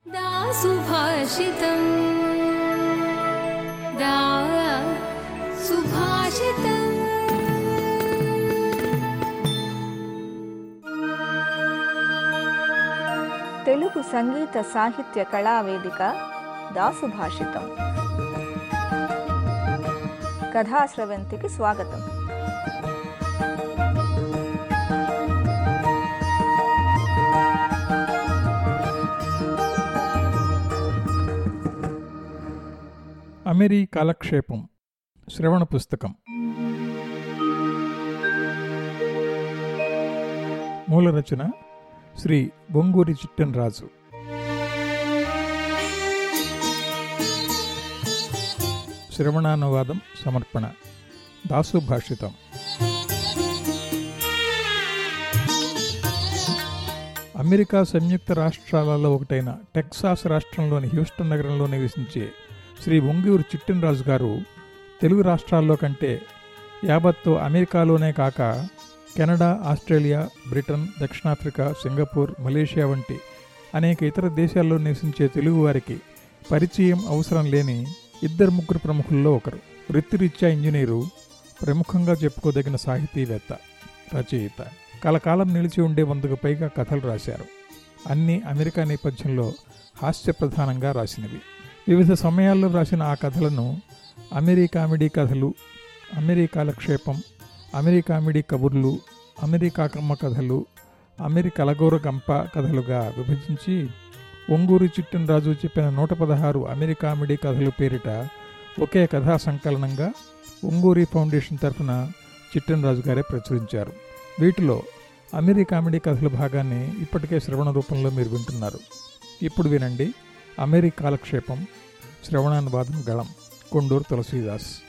दा सुभाषितम् दा सुभाषितम् తెలుగు సంగీత సాహిత్య కళా వేదిక దాసు భాషితం కథాస్రవంతికి స్వాగతం అమెరీ కాలక్షేపం శ్రవణ పుస్తకం మూల రచన శ్రీ బొంగూరి చిట్టన్ రాజు శ్రవణానువాదం సమర్పణ దాసు భాషితం అమెరికా సంయుక్త రాష్ట్రాలలో ఒకటైన టెక్సాస్ రాష్ట్రంలోని హ్యూస్టన్ నగరంలో నివసించే శ్రీ ఒంగూరు చిట్టినరాజు గారు తెలుగు రాష్ట్రాల్లో కంటే యావత్తు అమెరికాలోనే కాక కెనడా ఆస్ట్రేలియా బ్రిటన్ దక్షిణాఫ్రికా సింగపూర్ మలేషియా వంటి అనేక ఇతర దేశాల్లో నివసించే తెలుగువారికి పరిచయం అవసరం లేని ఇద్దరు ముగ్గురు ప్రముఖుల్లో ఒకరు వృత్తిరీత్యా ఇంజనీరు ప్రముఖంగా చెప్పుకోదగిన సాహితీవేత్త రచయిత కలకాలం నిలిచి ఉండే వందకు పైగా కథలు రాశారు అన్నీ అమెరికా నేపథ్యంలో హాస్య ప్రధానంగా రాసినవి వివిధ సమయాల్లో రాసిన ఆ కథలను అమెరికామిడీ కథలు అమెరికాలక్షేపం అమెరికామిడీ కబుర్లు అమెరికాకమ్మ కథలు అమెరికలగోర గంప కథలుగా విభజించి ఒంగూరు చిట్టనరాజు చెప్పిన నూట పదహారు అమెరికామిడీ కథలు పేరిట ఒకే కథా సంకలనంగా ఒంగూరి ఫౌండేషన్ తరఫున చిట్టనరాజు గారే ప్రచురించారు వీటిలో అమెరికామిడీ కథల భాగాన్ని ఇప్పటికే శ్రవణ రూపంలో మీరు వింటున్నారు ఇప్పుడు వినండి అమెరికాలక్షేపం శ్రవణానువాదం గళం కొండూరు తులసీదాస్